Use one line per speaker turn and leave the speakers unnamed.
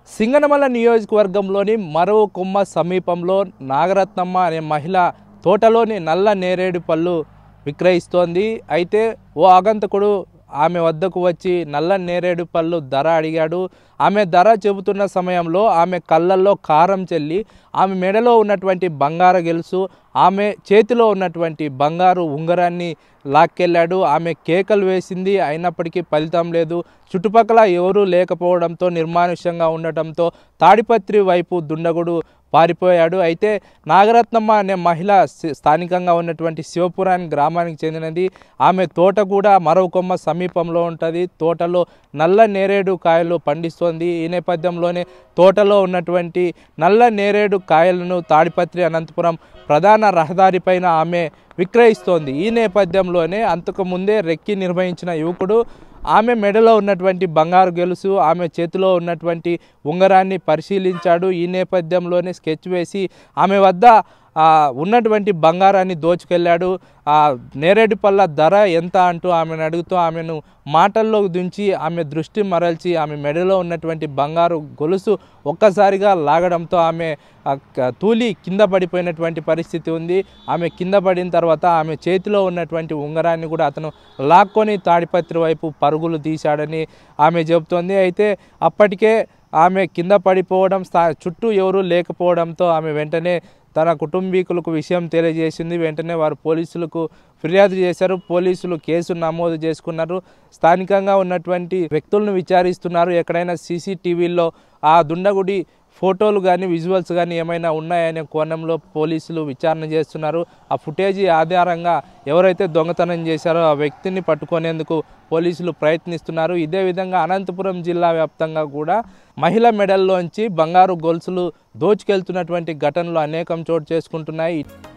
సింగనమల నియోజకవర్గంలోని మరో కొమ్మ సమీపంలో నాగరత్నమ్మ అనే మహిళ తోటలోని నల్ల నేరేడు పళ్ళు విక్రయిస్తోంది అయితే ఓ ఆగంతకుడు ఆమె వద్దకు వచ్చి నల్ల నేరేడు పళ్ళు ధర అడిగాడు ఆమె ధర చెబుతున్న సమయంలో ఆమె కళ్ళల్లో కారం చెల్లి ఆమె మెడలో ఉన్నటువంటి బంగారు గెలుసు ఆమె చేతిలో ఉన్నటువంటి బంగారు ఉంగరాన్ని లాక్కెళ్ళాడు ఆమె కేకలు వేసింది అయినప్పటికీ ఫలితం లేదు చుట్టుపక్కల ఎవరూ లేకపోవడంతో నిర్మానుష్యంగా ఉండటంతో తాడిపత్రి వైపు దుండగుడు పారిపోయాడు అయితే నాగరత్నమ్మ అనే మహిళ సి- స్థానికంగా ఉన్నటువంటి శివపురాన్ గ్రామానికి చెందినది ఆమె తోట కూడా మరో కొమ్మ సమీపంలో ఉంటుంది తోటలో నల్ల నేరేడు కాయలు పండిస్తోంది ఈ నేపథ్యంలోనే తోటలో ఉన్నటువంటి నల్ల నేరేడు కాయలను తాడిపత్రి అనంతపురం ప్రధాన రహదారి పైన ఆమె విక్రయిస్తోంది ఈ నేపథ్యంలోనే అంతకు ముందే రెక్కి నిర్వహించిన యువకుడు ఆమె మెడలో ఉన్నటువంటి బంగారు గెలుసు ఆమె చేతిలో ఉన్నటువంటి ఉంగరాన్ని పరిశీలించాడు ఈ నేపథ్యంలోనే స్కెచ్ వేసి ఆమె వద్ద ఆ, ఉన్నటువంటి బంగారాన్ని దోచుకెళ్ళాడు ఆ నేరేడు పళ్ళ ధర ఎంత అంటూ ఆమెను అడుగుతూ ఆమెను మాటల్లో దించి ఆమె దృష్టి మరల్చి ఆమె మెడలో ఉన్నటువంటి బంగారు గొలుసు ఒక్కసారిగా లాగడంతో ఆమె ఆ, క- తూలి కింద పడిపోయినటువంటి పరిస్థితి ఉంది ఆమె కింద పడిన తర్వాత ఆమె చేతిలో ఉన్నటువంటి ఉంగరాన్ని కూడా అతను లాక్కొని తాడిపత్రి వైపు పరుగులు తీశాడని ఆమె చెబుతోంది అయితే అప్పటికే ఆమె కింద పడిపోవడం స్థా- చుట్టూ ఎవరూ లేకపోవడంతో ఆమె వెంటనే తన కుటుంబీకులకు విషయం తెలియజేసింది వెంటనే వారు పోలీసులకు ఫిర్యాదు చేశారు పోలీసులు కేసు నమోదు చేసుకున్నారు స్థానికంగా ఉన్నటువంటి వ్యక్తులను విచారిస్తున్నారు ఎక్కడైనా సీసీటీవీల్లో ఆ దుండగుడి ఫోటోలు కానీ విజువల్స్ కానీ ఏమైనా ఉన్నాయనే కోణంలో పోలీసులు విచారణ చేస్తున్నారు ఆ ఫుటేజీ ఆధారంగా ఎవరైతే దొంగతనం చేశారో ఆ వ్యక్తిని పట్టుకునేందుకు పోలీసులు ప్రయత్నిస్తున్నారు ఇదే విధంగా అనంతపురం జిల్లా వ్యాప్తంగా కూడా మహిళ మెడల్లోంచి బంగారు గొలుసులు దోచుకెళ్తున్నటువంటి ఘటనలు అనేకం చోటు చేసుకుంటున్నాయి